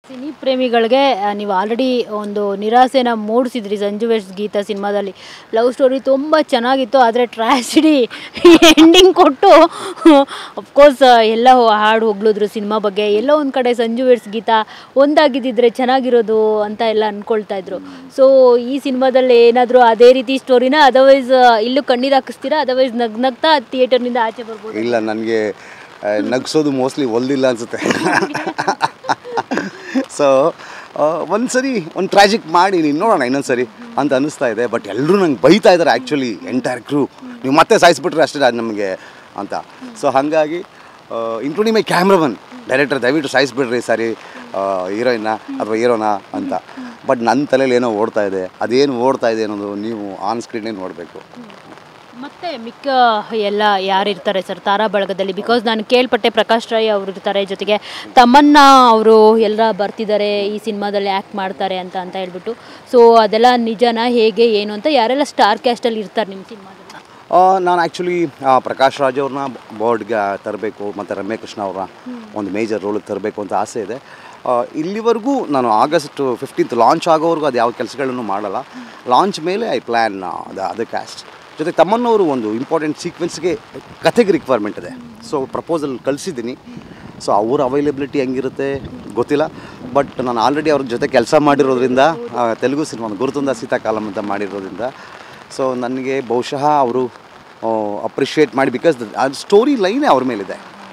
cine ಪ್ರೇಮಿಗಳಿಗೆ ಆ, ನೀವು ಆಲ್ರೆಡಿ ಒಂದು ನಿರಾಸೆನ ಮೂಡಿಸಿದ್ರಿ ಸಂಜು ವೆಸ್ಟ್ ಗೀತಾ ಸಿನಿಮಾದಲ್ಲಿ ಲವ್ ಸ್ಟೋರಿ ತುಂಬ ಚೆನ್ನಾಗಿತ್ತು ಆದರೆ ಟ್ರ್ಯಾಜಿಡಿ ಎಂಡಿಂಗ್ ಕೊಟ್ಟು ಅಫ್ಕೋರ್ಸ್ ಎಲ್ಲ ಹಾಡು ಹೊಗಳಿದ್ರು ಸಿನಿಮಾ ಬಗ್ಗೆ ಎಲ್ಲೋ ಒಂದು ಕಡೆ ಸಂಜು ವೆಟ್ಸ್ ಗೀತಾ ಒಂದಾಗಿದ್ದಿದ್ರೆ ಚೆನ್ನಾಗಿರೋದು ಅಂತ ಎಲ್ಲ ಅಂದ್ಕೊಳ್ತಾ ಇದ್ರು ಸೊ ಈ ಸಿನಿಮಾದಲ್ಲಿ ಏನಾದರೂ ಅದೇ ರೀತಿ ಸ್ಟೋರಿನ ಅದರ್ವೈಸ್ ಇಲ್ಲೂ ಕಣ್ಣೀರು ಹಾಕಿಸ್ತೀರಾ ಅದರ್ವೈಸ್ ನಗ್ ನಗ್ತಾ ಥಿಯೇಟರ್ನಿಂದ ಆಚೆ ಬರ್ಬೋದು ಇಲ್ಲ ನನಗೆ ನಗ್ಸೋದು ಮೋಸ್ಟ್ಲಿ ಒಲ್ದಿಲ್ಲ ಅನಿಸುತ್ತೆ ಸೊ ಒಂದು ಸರಿ ಒಂದು ಟ್ರಾಜಿಕ್ ಮಾಡಿ ನೀನು ನೋಡೋಣ ಇನ್ನೊಂದು ಸರಿ ಅಂತ ಅನ್ನಿಸ್ತಾ ಇದೆ ಬಟ್ ಎಲ್ಲರೂ ನಂಗೆ ಬೈತಾ ಇದ್ದಾರೆ ಆ್ಯಕ್ಚುಲಿ ಎಂಟೈರ್ ಕ್ರೂ ನೀವು ಮತ್ತೆ ಸಾಯಿಸ್ಬಿಟ್ರೆ ಅಷ್ಟೇ ಅದು ನಮಗೆ ಅಂತ ಸೊ ಹಾಗಾಗಿ ಇನ್ಕ್ಲೂಡಿಂಗ್ ಮೈ ಕ್ಯಾಮ್ರಮನ್ ಡೈರೆಕ್ಟರ್ ದಯವಿಟ್ಟು ಸಾಯಿಸ್ಬಿಡ್ರಿ ಸರಿ ಹೀರೋಯಿನ್ನ ಅಥವಾ ಹೀರೋನಾ ಅಂತ ಬಟ್ ನನ್ನ ತಲೆಯಲ್ಲಿ ಏನೋ ಓಡ್ತಾ ಇದೆ ಅದೇನು ಓಡ್ತಾ ಇದೆ ಅನ್ನೋದು ನೀವು ಆನ್ ಸ್ಕ್ರೀನೇ ನೋಡಬೇಕು ಮತ್ತೆ ಮಿಕ್ಕ ಎಲ್ಲ ಯಾರಿರ್ತಾರೆ ಸರ್ ತಾರಾ ಬಳಗದಲ್ಲಿ ಬಿಕಾಸ್ ನಾನು ಕೇಳ್ಪಟ್ಟೆ ಪ್ರಕಾಶ್ ರೈ ಅವರು ಇರ್ತಾರೆ ಜೊತೆಗೆ ತಮ್ಮನ್ನ ಅವರು ಎಲ್ಲ ಬರ್ತಿದ್ದಾರೆ ಈ ಸಿನಿಮಾದಲ್ಲಿ ಆ್ಯಕ್ಟ್ ಮಾಡ್ತಾರೆ ಅಂತ ಅಂತ ಹೇಳ್ಬಿಟ್ಟು ಸೊ ಅದೆಲ್ಲ ನಿಜನಾ ಹೇಗೆ ಏನು ಅಂತ ಯಾರೆಲ್ಲ ಸ್ಟಾರ್ ಕ್ಯಾಸ್ಟಲ್ಲಿ ಇರ್ತಾರೆ ನಿಮ್ಮ ಸಿನಿಮಾದಲ್ಲಿ ಆ, ನಾನು ಆ್ಯಕ್ಚುಲಿ ಪ್ರಕಾಶ್ ರಾಜ್ ಅವ್ರನ್ನ ಬೋರ್ಡ್ಗೆ ತರಬೇಕು ಮತ್ತು ರಮ್ಯ ಕೃಷ್ಣ ಅವ್ರನ್ನ ಒಂದು ಮೇಜರ್ ರೋಲಿಗೆ ತರಬೇಕು ಅಂತ ಆಸೆ ಇದೆ ಆ, ಇಲ್ಲಿವರೆಗೂ ನಾನು ಆಗಸ್ಟ್ ಫಿಫ್ಟೀನ್ತ್ ಲಾಂಚ್ ಆಗೋವರೆಗೂ ಅದು ಯಾವ ಕೆಲಸಗಳನ್ನು ಮಾಡಲ್ಲ ಲಾಂಚ್ ಮೇಲೆ I plan the other cast ಜೊತೆ ತಮ್ಮನ್ನವರು ಒಂದು ಇಂಪಾರ್ಟೆಂಟ್ ಸೀಕ್ವೆನ್ಸ್ಗೆ ಕಥೆಗೆ ರಿಕ್ವೈರ್ಮೆಂಟ್ ಇದೆ ಸೊ ಪ್ರಪೋಸಲ್ ಕಳಿಸಿದ್ದೀನಿ ಸೊ ಅವ್ರ ಅವೈಲಬಿಲಿಟಿ ಹೆಂಗಿರುತ್ತೆ ಗೊತ್ತಿಲ್ಲ ಬಟ್ ನಾನು ಆಲ್ರೆಡಿ ಅವ್ರ ಜೊತೆ ಕೆಲಸ ಮಾಡಿರೋದ್ರಿಂದ ಆ, ತೆಲುಗು ಸಿನಿಮಾ ಗುರುತುಂದ ಸೀತಾಕಾಲಂ ಅಂತ ಮಾಡಿರೋದ್ರಿಂದ ಸೊ ನನಗೆ ಬಹುಶಃ ಅವರು ಅಪ್ರಿಷಿಯೇಟ್ ಮಾಡಿ ಬಿಕಾಸ್ ಅದು ಸ್ಟೋರಿ ಲೈನೇ ಅವ್ರ ಮೇಲಿದೆ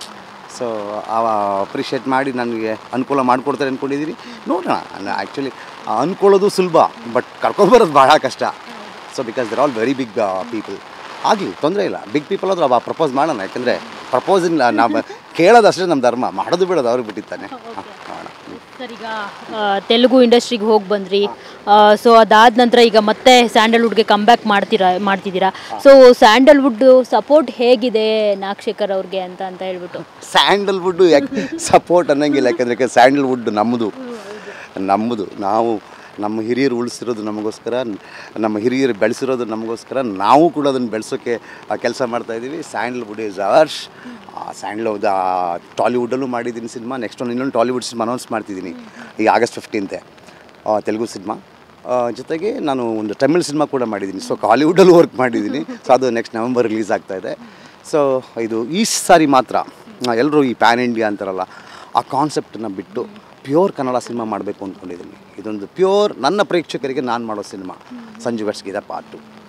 ಸೊ ಅಪ್ರಿಷಿಯೇಟ್ ಮಾಡಿ ನನಗೆ ಅನುಕೂಲ ಮಾಡಿಕೊಡ್ತಾರೆ ಅಂದ್ಕೊಂಡಿದ್ದೀನಿ ನೋಡೋಣ ಆ್ಯಕ್ಚುಲಿ ಅಂದ್ಕೊಳ್ಳೋದು ಸುಲಭ ಬಟ್ ಕರ್ಕೊಂಬರೋದು ಭಾಳ ಕಷ್ಟ so because they're all very big people ಆಗಲಿ ತೊಂದರೆ ಇಲ್ಲ ಬಿಗ್ ಪೀಪಲ್ ಆದರೂ ಅವ ಪ್ರಪೋಸ್ ಮಾಡೋಣ ಯಾಕಂದರೆ ಪ್ರಪೋಸ್ ನಾವು ಕೇಳೋದಷ್ಟೇ ನಮ್ಮ ಧರ್ಮ ಮಾಡೋದು ಬಿಡೋದು ಅವ್ರಿಗೆ ಬಿಟ್ಟಿತ್ತಾನೆ ಹಾಂ ಮಾಡೋಣ ಸರ್ ಈಗ ಆ, ತೆಲುಗು ಇಂಡಸ್ಟ್ರಿಗೆ ಹೋಗಿ ಬಂದ್ರಿ ಸೊ ಅದಾದ ನಂತರ ಈಗ ಮತ್ತೆ ಸ್ಯಾಂಡಲ್ವುಡ್ಗೆ ಕಮ್ಬ್ಯಾಕ್ ಮಾಡ್ತೀರಾ ಮಾಡ್ತಿದ್ದೀರಾ ಸೊ ಸ್ಯಾಂಡಲ್ವುಡ್ ಸಪೋರ್ಟ್ ಹೇಗಿದೆ ನಾಗಶೇಖರ್ ಅವ್ರಿಗೆ ಅಂತ ಅಂತ ಹೇಳ್ಬಿಟ್ಟು ಸ್ಯಾಂಡಲ್ವುಡ್ ಯಾಕೆ ಸಪೋರ್ಟ್ ಅನ್ನಂಗಿಲ್ಲ ಯಾಕಂದರೆ ಸ್ಯಾಂಡಲ್ವುಡ್ ನಮ್ಮದು ನಮ್ಮದು ನಾವು ನಮ್ಮ ಹಿರಿಯರು ಉಳಿಸಿರೋದು ನಮಗೋಸ್ಕರ ನಮ್ಮ ಹಿರಿಯರು ಬೆಳೆಸಿರೋದು ನಮಗೋಸ್ಕರ ನಾವು ಕೂಡ ಅದನ್ನು ಬೆಳೆಸೋಕ್ಕೆ ಕೆಲಸ ಮಾಡ್ತಾಯಿದ್ದೀವಿ ಸ್ಯಾಂಡಲ್ವುಡ್ ಈಸ್ ಅವರ್ಸ್ ಸ್ಯಾಂಡಲ್ವುಡ್ ಟಾಲಿವುಡಲ್ಲೂ ಮಾಡಿದ್ದೀನಿ ಸಿನಿಮಾ ನೆಕ್ಸ್ಟ್ ಒಂದು ಇನ್ನೊಂದು ಟಾಲಿವುಡ್ ಸಿನಿಮಾ ಅನೌನ್ಸ್ ಮಾಡ್ತಿದ್ದೀನಿ ಈಗ ಆಗಸ್ಟ್ ಫಿಫ್ಟೀನ್ತೆ ತೆಲುಗು ಸಿನಿಮಾ ಜೊತೆಗೆ ನಾನು ಒಂದು ತಮಿಳ್ ಸಿನಿಮಾ ಕೂಡ ಮಾಡಿದ್ದೀನಿ ಸೊ ಹಾಲಿವುಡಲ್ಲೂ ವರ್ಕ್ ಮಾಡಿದ್ದೀನಿ ಸೊ ಅದು ನೆಕ್ಸ್ಟ್ ನವೆಂಬರ್ ರಿಲೀಸ್ ಆಗ್ತಾ ಇದೆ ಸೊ ಇದು ಈ ಸಾರಿ ಮಾತ್ರ ಎಲ್ಲರೂ ಈ ಪ್ಯಾನ್ ಇಂಡಿಯಾ ಅಂತಾರಲ್ಲ ಆ ಕಾನ್ಸೆಪ್ಟನ್ನು ಬಿಟ್ಟು ಪ್ಯೂರ್ ಕನ್ನಡ ಸಿನಿಮಾ ಮಾಡಬೇಕು ಅಂದ್ಕೊಂಡಿದ್ದೀನಿ ಇದೊಂದು ಪ್ಯೂರ್ ನನ್ನ ಪ್ರೇಕ್ಷಕರಿಗೆ ನಾನು ಮಾಡೋ ಸಿನಿಮಾ ಸಂಜು ಗಟ್ಸ್ಗಿದ ಪಾರ್ಟು